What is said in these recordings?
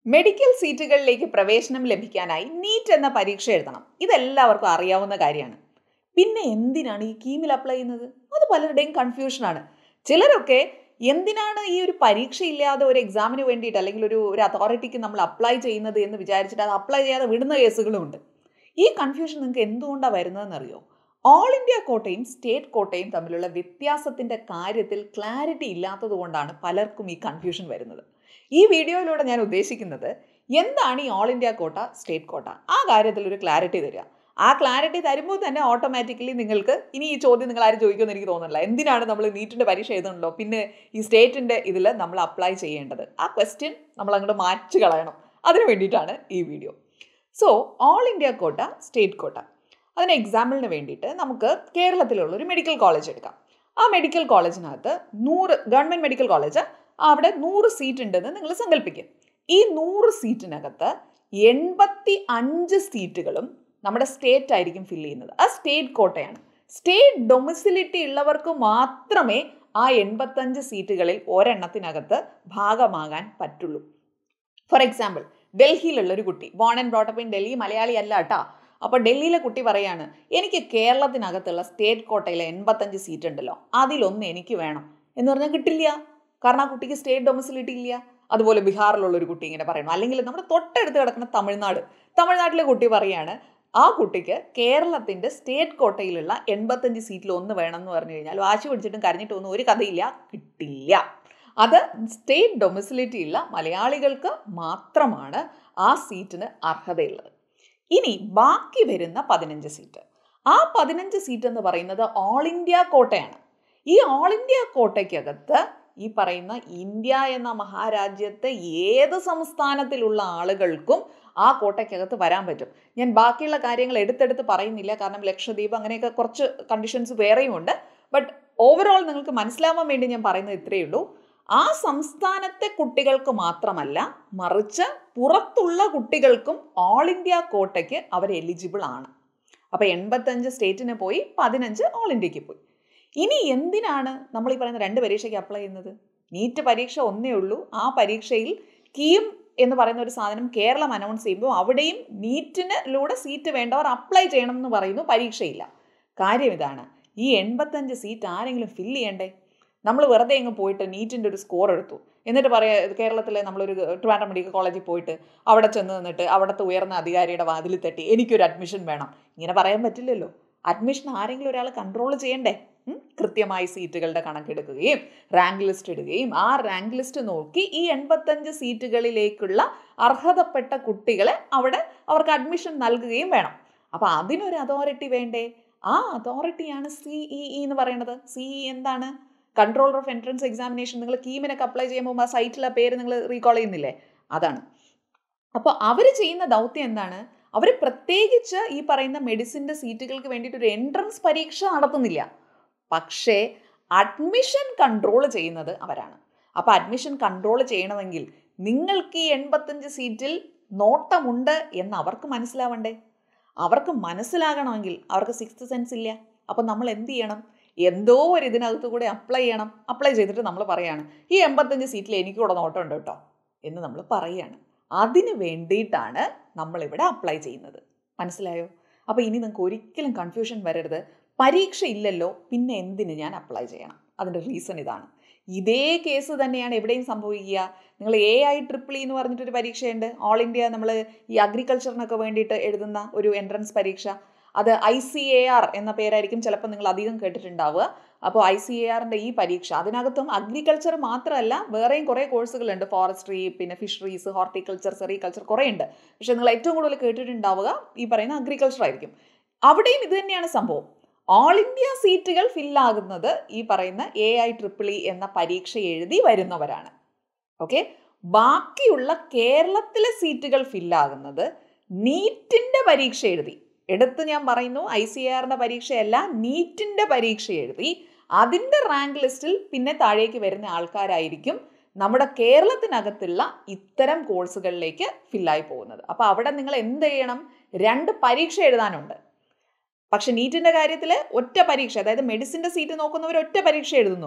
medical സീറ്റുകളിലേക്ക് പ്രവേശനം ലഭിക്കാനായി NEET എന്ന പരീക്ഷ എഴുതണം ഇതെല്ലാവർക്കും അറിയാവുന്ന കാര്യമാണ് പിന്നെ എന്തിനാണ് ഈ കീമിൽ അപ്ലൈ ചെയ്യുന്നത് അത് പലരുടെയും കൺഫ്യൂഷനാണ് ചിലരൊക്കെ എന്തിനാണ് ഈ ഒരു പരീക്ഷ ഇല്ലാതെ ഒരു എക്സാമിന് വേണ്ടിയിട്ട് അല്ലെങ്കിൽ ഒരു ഒരു അതോറിറ്റിക്ക് നമ്മൾ അപ്ലൈ ചെയ്യുന്നത് എന്ന് വിചാരിച്ചിട്ട് അത് അപ്ലൈ ചെയ്യാതെ വിടുന്ന കേസുകളുമുണ്ട് ഈ കൺഫ്യൂഷൻ നിങ്ങൾക്ക് എന്തുകൊണ്ടാണ് വരുന്നതെന്നറിയോ ഓൾ ഇന്ത്യ കോട്ടയും സ്റ്റേറ്റ് കോട്ടയും തമ്മിലുള്ള വ്യത്യാസത്തിൻ്റെ കാര്യത്തിൽ ക്ലാരിറ്റി ഇല്ലാത്തത് കൊണ്ടാണ് പലർക്കും ഈ കൺഫ്യൂഷൻ വരുന്നത് ഈ വീഡിയോയിലൂടെ ഞാൻ ഉദ്ദേശിക്കുന്നത് എന്താണ് ഈ ഓൾ ഇന്ത്യ കോട്ട സ്റ്റേറ്റ് കോട്ട ആ കാര്യത്തിൽ ഒരു ക്ലാരിറ്റി തരിക ആ ക്ലാരിറ്റി തരുമ്പോൾ തന്നെ ഓട്ടോമാറ്റിക്കലി നിങ്ങൾക്ക് ഇനി ഈ ചോദ്യം നിങ്ങൾ ആരും ചോദിക്കുമെന്ന് എനിക്ക് തോന്നുന്നില്ല എന്തിനാണ് നമ്മൾ നീറ്റിൻ്റെ പരീക്ഷ എഴുതുന്നുണ്ടോ പിന്നെ ഈ സ്റ്റേറ്റിൻ്റെ ഇതിൽ നമ്മൾ അപ്ലൈ ചെയ്യേണ്ടത് ആ ക്വസ്റ്റ്യൻ നമ്മൾ അങ്ങോട്ട് മാറ്റി കളയണം അതിന് വേണ്ടിയിട്ടാണ് ഈ video so all India quota state quota അതിന് എക്സാമ്പിളിന് വേണ്ടിയിട്ട് നമുക്ക് കേരളത്തിലുള്ള ഒരു മെഡിക്കൽ കോളേജ് എടുക്കാം ആ മെഡിക്കൽ കോളേജിനകത്ത് നൂറ് ഗവൺമെൻറ് മെഡിക്കൽ കോളേജ് അവിടെ നൂറ് സീറ്റ് ഉണ്ടെന്ന് നിങ്ങൾ സങ്കല്പിക്കും ഈ നൂറ് സീറ്റിനകത്ത് എൺപത്തി അഞ്ച് സീറ്റുകളും നമ്മുടെ സ്റ്റേറ്റ് ആയിരിക്കും ഫില്ല് ചെയ്യുന്നത് ആ സ്റ്റേറ്റ് കോട്ടയാണ് സ്റ്റേറ്റ് ഡൊമിസിലിറ്റി ഉള്ളവർക്ക് മാത്രമേ ആ എൺപത്തഞ്ച് സീറ്റുകളിൽ ഒരെണ്ണത്തിനകത്ത് ഭാഗമാകാൻ പറ്റുള്ളൂ ഫോർ എക്സാമ്പിൾ ഡൽഹിയിലുള്ള ഒരു കുട്ടി born and brought up in Delhi Malayali അല്ല കേട്ടാ അപ്പോൾ ഡൽഹിയിലെ കുട്ടി പറയാണ് എനിക്ക് കേരളത്തിനകത്തുള്ള സ്റ്റേറ്റ് കോട്ടയിലെ എൺപത്തഞ്ച് സീറ്റ് ഉണ്ടല്ലോ അതിലൊന്ന് എനിക്ക് വേണം എന്ന് പറഞ്ഞാൽ കിട്ടില്ല കാരണം ആ കുട്ടിക്ക് സ്റ്റേറ്റ് ഡൊമിസിലിറ്റി ഇല്ല അതുപോലെ ബീഹാറിലുള്ള ഒരു കുട്ടി ഇങ്ങനെ പറയുന്നു അല്ലെങ്കിൽ നമ്മുടെ തൊട്ടടുത്ത് കിടക്കുന്ന തമിഴ്നാട് തമിഴ്നാട്ടിലെ കുട്ടി പറയാണ് ആ കുട്ടിക്ക് കേരളത്തിൻ്റെ സ്റ്റേറ്റ് കോട്ടയിലുള്ള എൺപത്തഞ്ച് സീറ്റിൽ ഒന്ന് വേണം എന്ന് പറഞ്ഞു കഴിഞ്ഞാൽ വാശി പിടിച്ചിട്ടും കരഞ്ഞിട്ടൊന്നും ഒരു കഥയില്ല കിട്ടില്ല അത് സ്റ്റേറ്റ് ഡൊമിസിലിറ്റി ഉള്ള മലയാളികൾക്ക് മാത്രമാണ് ആ സീറ്റിന് അർഹതയുള്ളത് ഇനി ബാക്കി വരുന്ന പതിനഞ്ച് സീറ്റ് ആ പതിനഞ്ച് സീറ്റ് എന്ന് പറയുന്നത് ഓൾ ഇന്ത്യ കോട്ടയാണ് ഈ ഓൾ ഇന്ത്യ കോട്ടയ്ക്കകത്ത് ഈ പറയുന്ന ഇന്ത്യ എന്ന മഹാരാജ്യത്തെ ഏത് സംസ്ഥാനത്തിലുള്ള ആളുകൾക്കും ആ കോട്ടയ്ക്കകത്ത് വരാൻ പറ്റും ഞാൻ ബാക്കിയുള്ള കാര്യങ്ങൾ എടുത്തെടുത്ത് പറയുന്നില്ല കാരണം ലക്ഷദ്വീപ് അങ്ങനെയൊക്കെ കുറച്ച് കണ്ടീഷൻസ് വേറെയും ഉണ്ട് ബട്ട് ഓവറോൾ നിങ്ങൾക്ക് മനസ്സിലാവാൻ വേണ്ടി ഞാൻ പറയുന്നത് ഇത്രയേ ഉള്ളൂ ആ സംസ്ഥാനത്തെ കുട്ടികൾക്ക് മാത്രമല്ല മറിച്ച് പുറത്തുള്ള കുട്ടികൾക്കും ഓൾ ഇന്ത്യ കോട്ടയ്ക്ക് അവർ എലിജിബിൾ ആണ് അപ്പോൾ എൺപത്തഞ്ച് സ്റ്റേറ്റിന് പോയി പതിനഞ്ച് ഓൾ ഇന്ത്യക്ക് പോയി ഇനി എന്തിനാണ് നമ്മൾ ഈ പറയുന്ന രണ്ട് പരീക്ഷയ്ക്ക് അപ്ലൈ ചെയ്യുന്നത് നീറ്റ് പരീക്ഷ ഒന്നേ ഉള്ളൂ ആ പരീക്ഷയിൽ കീം എന്ന് പറയുന്ന ഒരു സാധനം കേരളം അനൗൺസ് ചെയ്യുമ്പോൾ അവിടെയും നീറ്റിനിലൂടെ സീറ്റ് വേണ്ടവർ അപ്ലൈ ചെയ്യണം എന്ന് പറയുന്നു പരീക്ഷയില്ല കാര്യം ഇതാണ് ഈ എൺപത്തഞ്ച് സീറ്റ് ആരെങ്കിലും ഫില്ല് ചെയ്യണ്ടേ നമ്മൾ വെറുതെ അങ്ങ് പോയിട്ട് നീറ്റിൻ്റെ ഒരു സ്കോർ എടുത്തു എന്നിട്ട് പറയാ കേരളത്തിലെ നമ്മളൊരു ട്രിവാൻഡ്രം മെഡിക്കൽ കോളേജിൽ പോയിട്ട് അവിടെ ചെന്ന് നിന്നിട്ട് അവിടുത്തെ ഉയർന്ന അധികാരിയുടെ വാതിൽ തട്ടി എനിക്കൊരു അഡ്മിഷൻ വേണം ഇങ്ങനെ പറയാൻ പറ്റില്ലല്ലോ അഡ്മിഷൻ ആരെങ്കിലും ഒരാൾ കൺട്രോൾ ചെയ്യണ്ടേ കൃത്യമായി സീറ്റുകളുടെ കണക്കെടുക്കുകയും റാങ്ക് ലിസ്റ്റ് ഇടുകയും ആ റാങ്ക് ലിസ്റ്റ് നോക്കി ഈ എൺപത്തഞ്ച് സീറ്റുകളിലേക്കുള്ള അർഹതപ്പെട്ട കുട്ടികളെ അവിടെ അവർക്ക് അഡ്മിഷൻ നൽകുകയും വേണം അപ്പോൾ അതിനൊരു അതോറിറ്റി വേണ്ടേ ആ അതോറിറ്റിയാണ് സി ഇ ഇ എന്ന് പറയുന്നത് സി ഇ എന്താണ് കൺട്രോളർ ഓഫ് എൻട്രൻസ് എക്സാമിനേഷൻ നിങ്ങൾ കീമിനൊക്കെ അപ്ലൈ ചെയ്യുമ്പോൾ ആ സൈറ്റിലെ പേര് നിങ്ങൾ റീകോൾ ചെയ്യുന്നില്ലേ അതാണ് അപ്പോൾ അവർ ചെയ്യുന്ന ദൗത്യം എന്താണ് അവർ പ്രത്യേകിച്ച് ഈ പറയുന്ന മെഡിസിൻ്റെ സീറ്റുകൾക്ക് വേണ്ടിയിട്ട് ഒരു എൻട്രൻസ് പരീക്ഷ നടത്തുന്നില്ല പക്ഷേ അഡ്മിഷൻ കൺട്രോൾ ചെയ്യുന്നത് അവരാണ് അപ്പോൾ അഡ്മിഷൻ കൺട്രോൾ ചെയ്യണമെങ്കിൽ നിങ്ങൾക്ക് ഈ എൺപത്തഞ്ച് സീറ്റിൽ നോട്ടമുണ്ട് എന്ന് അവർക്ക് മനസ്സിലാവണ്ടേ അവർക്ക് മനസ്സിലാകണമെങ്കിൽ അവർക്ക് സിക്സ്ത് സെൻസ് ഇല്ല അപ്പോൾ നമ്മൾ എന്ത് ചെയ്യണം എന്തോ ഒരു ഇതിനകത്ത് കൂടെ അപ്ലൈ ചെയ്യണം അപ്ലൈ ചെയ്തിട്ട് നമ്മൾ പറയാണ് ഈ എൺപത്തഞ്ച് സീറ്റിൽ എനിക്കൂടെ നോട്ടമുണ്ട് കേട്ടോ എന്ന് നമ്മൾ പറയുകയാണ് അതിന് വേണ്ടിയിട്ടാണ് നമ്മളിവിടെ അപ്ലൈ ചെയ്യുന്നത് മനസ്സിലായോ അപ്പോൾ ഇനി നിങ്ങൾക്ക് ഒരിക്കലും കൺഫ്യൂഷൻ വരരുത് പരീക്ഷ ഇല്ലല്ലോ പിന്നെ എന്തിന് ഞാൻ അപ്ലൈ ചെയ്യണം അതിൻ്റെ റീസൺ ഇതാണ് ഇതേ കേസ് തന്നെയാണ് എവിടെയും സംഭവിക്കുക നിങ്ങൾ എ ഐ ട്രിപ്പിൾ എന്ന് പറഞ്ഞിട്ടൊരു പരീക്ഷയുണ്ട് ഓൾ ഇന്ത്യ നമ്മൾ ഈ അഗ്രികൾച്ചറിനൊക്കെ വേണ്ടിയിട്ട് എഴുതുന്ന ഒരു എൻട്രൻസ് പരീക്ഷ അത് ഐ സി എ ആർ എന്ന പേരായിരിക്കും ചിലപ്പോൾ നിങ്ങൾ അധികം കേട്ടിട്ടുണ്ടാവുക അപ്പോൾ ഐ സി എ ആറിൻ്റെ ഈ പരീക്ഷ അതിനകത്തും അഗ്രികൾച്ചർ മാത്രമല്ല വേറെയും കുറേ കോഴ്സുകളുണ്ട് ഫോറസ്ട്രി പിന്നെ ഫിഷറീസ് ഹോർട്ടിക്കൾച്ചർ സെറികൾച്ചർ കുറേ ഉണ്ട് പക്ഷേ നിങ്ങൾ ഏറ്റവും കൂടുതൽ കേട്ടിട്ടുണ്ടാവുക ഈ പറയുന്ന അഗ്രികൾച്ചർ ആയിരിക്കും അവിടെയും ഇത് തന്നെയാണ് സംഭവം ഓൾ ഇന്ത്യ സീറ്റുകൾ ഫില്ലാകുന്നത് ഈ പറയുന്ന എ ഐ ട്രിപ്പിൾ ഇ എന്ന പരീക്ഷ എഴുതി വരുന്നവരാണ് ഓക്കെ ബാക്കിയുള്ള കേരളത്തിലെ സീറ്റുകൾ ഫില്ലാകുന്നത് നീറ്റിൻ്റെ പരീക്ഷ എഴുതി എടുത്ത് ഞാൻ പറയുന്നു ഐ സി ആറിൻ്റെ പരീക്ഷയല്ല നീറ്റിൻ്റെ പരീക്ഷ എഴുതി അതിൻ്റെ റാങ്ക് ലിസ്റ്റിൽ പിന്നെ താഴേക്ക് വരുന്ന ആൾക്കാരായിരിക്കും നമ്മുടെ കേരളത്തിനകത്തുള്ള ഇത്തരം കോഴ്സുകളിലേക്ക് ഫില്ലായി പോകുന്നത് അപ്പോൾ അവിടെ നിങ്ങൾ എന്ത് ചെയ്യണം രണ്ട് പരീക്ഷ എഴുതാനുണ്ട് പക്ഷെ നീറ്റിൻ്റെ കാര്യത്തിൽ ഒറ്റ പരീക്ഷ അതായത് മെഡിസിൻ്റെ സീറ്റ് നോക്കുന്നവർ ഒറ്റ പരീക്ഷ എഴുതുന്നുള്ളൂ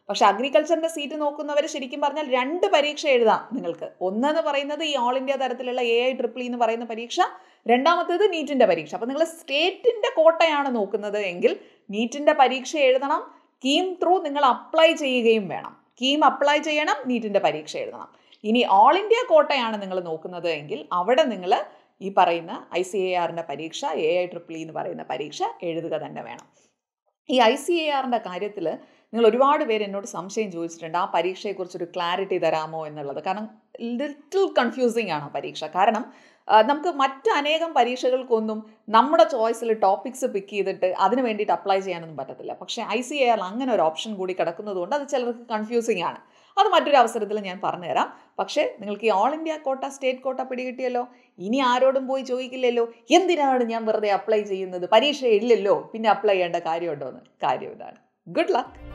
പക്ഷെ അഗ്രികൾച്ചറിന്റെ സീറ്റ് നോക്കുന്നവർ ശരിക്കും പറഞ്ഞാൽ രണ്ട് പരീക്ഷ എഴുതാം നിങ്ങൾക്ക് ഒന്നെന്ന് പറയുന്നത് ഈ ഓൾ ഇന്ത്യ തരത്തിലുള്ള എ ഐ ട്രിപ്പിൾ എന്ന് പറയുന്ന പരീക്ഷ രണ്ടാമത്തേത് നീറ്റിന്റെ പരീക്ഷ അപ്പോൾ നിങ്ങൾ സ്റ്റേറ്റിന്റെ കോട്ടയാണ് നോക്കുന്നത് എങ്കിൽ നീറ്റിന്റെ പരീക്ഷ എഴുതണം കീം ത്രൂ നിങ്ങൾ അപ്ലൈ ചെയ്യുകയും വേണം കീം അപ്ലൈ ചെയ്യണം നീറ്റിന്റെ പരീക്ഷ എഴുതണം ഇനി ഓൾ ഇന്ത്യ കോട്ടയാണ് നിങ്ങൾ നോക്കുന്നത് എങ്കിൽ അവിടെ നിങ്ങൾ ഈ പറയുന്ന ഐ സി എ ആറിൻ്റെ പരീക്ഷ എ ഐ ട്രിപ്പിൾ എന്ന് പറയുന്ന പരീക്ഷ എഴുതുക തന്നെ വേണം ഈ ഐ സി എ ആറിൻ്റെ കാര്യത്തിൽ നിങ്ങൾ ഒരുപാട് പേര് എന്നോട് സംശയം ചോദിച്ചിട്ടുണ്ട് ആ പരീക്ഷയെക്കുറിച്ചൊരു ക്ലാരിറ്റി തരാമോ എന്നുള്ളത് കാരണം ലിറ്റിൽ കൺഫ്യൂസിങ് ആണ് ആ പരീക്ഷ കാരണം ആ, നമുക്ക് മറ്റ് അനേകം പരീക്ഷകൾക്കൊന്നും നമ്മുടെ ചോയ്സിൽ ടോപ്പിക്സ് പിക്ക് ചെയ്തിട്ട് അതിന് വേണ്ടിയിട്ട് അപ്ലൈ ചെയ്യാനൊന്നും പറ്റത്തില്ല പക്ഷേ ഐ സി എ ആർ അങ്ങനെ ഒരു ഓപ്ഷൻ കൂടി കിടക്കുന്നതുകൊണ്ട് അത് ചിലർക്ക് കൺഫ്യൂസിങ് ആണ് അത് മറ്റൊരു അവസരത്തിൽ ഞാൻ പറഞ്ഞുതരാം പക്ഷേ നിങ്ങൾക്ക് ഈ ഓൾ ഇന്ത്യ കോട്ട സ്റ്റേറ്റ് കോട്ട പിടികിട്ടിയല്ലോ ഇനി ആരോടും പോയി ചോദിക്കില്ലല്ലോ എന്തിനാണ് ഞാൻ വെറുതെ അപ്ലൈ ചെയ്യുന്നത് പരീക്ഷ ഇല്ലല്ലോ പിന്നെ അപ്ലൈ ചെയ്യേണ്ട കാര്യമുണ്ടോ എന്ന് കാര്യം ഇതാണ് ഗുഡ് ലക്ക്